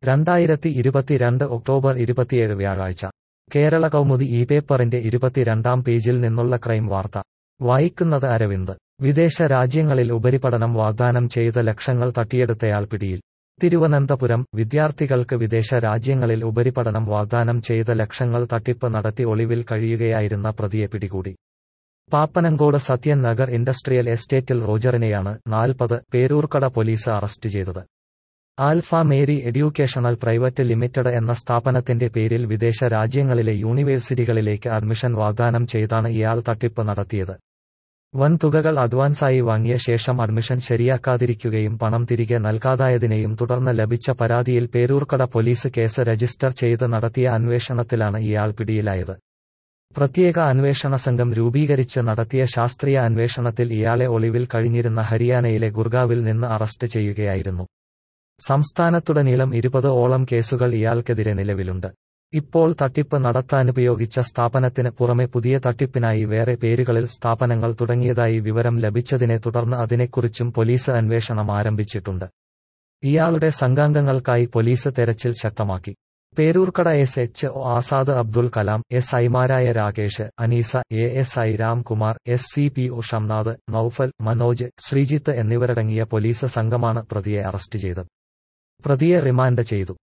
രണ്ടായിരത്തി ഇരുപത്തിരണ്ട് ഒക്ടോബർ ഇരുപത്തിയേഴ് വ്യാഴാഴ്ച കേരള കൗമുദി ഈ പേപ്പറിന്റെ ഇരുപത്തിരണ്ടാം പേജിൽ നിന്നുള്ള ക്രൈം വാർത്ത വായിക്കുന്നത് അരവിന്ദ് വിദേശ രാജ്യങ്ങളിൽ ഉപരിപഠനം വാഗ്ദാനം ചെയ്ത ലക്ഷങ്ങൾ തട്ടിയെടുത്തയാൾ പിടിയിൽ തിരുവനന്തപുരം വിദ്യാർത്ഥികൾക്ക് വിദേശ രാജ്യങ്ങളിൽ ഉപരിപഠനം വാഗ്ദാനം ചെയ്ത ലക്ഷങ്ങൾ തട്ടിപ്പ് നടത്തി ഒളിവിൽ കഴിയുകയായിരുന്ന പ്രതിയെ പിടികൂടി പാപ്പനങ്കോട് സത്യൻ നഗർ ഇൻഡസ്ട്രിയൽ എസ്റ്റേറ്റിൽ റോജറിനെയാണ് നാൽപ്പത് പേരൂർക്കട പോലീസ് അറസ്റ്റ് ചെയ്തത് Alpha Mary educational private limited എന്ന സ്ഥാപനത്തിന്റെ പേരിൽ വിദേശ രാജ്യങ്ങളിലെ യൂണിവേഴ്സിറ്റികളിലേക്ക് അഡ്മിഷൻ വാഗ്ദാനം ചെയ്താണ് ഇയാൾ തട്ടിപ്പ് നടത്തിയത് വൻതുകകൾ അഡ്വാൻസായി വാങ്ങിയ ശേഷം അഡ്മിഷൻ ശരിയാക്കാതിരിക്കുകയും പണം തിരികെ നൽകാതായതിനെയും തുടർന്ന് ലഭിച്ച പരാതിയിൽ പേരൂർക്കട പോലീസ് കേസ് രജിസ്റ്റർ ചെയ്ത് നടത്തിയ അന്വേഷണത്തിലാണ് ഇയാൾ പിടിയിലായത് പ്രത്യേക അന്വേഷണ സംഘം രൂപീകരിച്ച് നടത്തിയ ശാസ്ത്രീയ അന്വേഷണത്തിൽ ഇയാളെ ഒളിവിൽ കഴിഞ്ഞിരുന്ന ഹരിയാനയിലെ ഗുർഗാവിൽ നിന്ന് അറസ്റ്റ് ചെയ്യുകയായിരുന്നു സംസ്ഥാനത്തുടനീളം ഇരുപത് ഓളം കേസുകൾ ഇയാൾക്കെതിരെ നിലവിലുണ്ട് ഇപ്പോൾ തട്ടിപ്പ് നടത്താനുപയോഗിച്ച സ്ഥാപനത്തിന് പുറമെ പുതിയ തട്ടിപ്പിനായി വേറെ പേരുകളിൽ സ്ഥാപനങ്ങൾ തുടങ്ങിയതായി വിവരം ലഭിച്ചതിനെ തുടർന്ന് അതിനെക്കുറിച്ചും പോലീസ് അന്വേഷണം ആരംഭിച്ചിട്ടുണ്ട് ഇയാളുടെ സംഘാംഗങ്ങൾക്കായി പോലീസ് തെരച്ചിൽ ശക്തമാക്കി Peroorkada S H O Azad Abdul Kalam S ഐമാരായ Rakesh Anisa A S I Ramkumar S C P O Shamnath Noufal Manoj Sreejith എന്നിവരടങ്ങിയ പോലീസ് സംഘമാണ് പ്രതിയെ അറസ്റ്റ് ചെയ്തത് പ്രതിയെ റിമാൻഡ് ചെയ്തു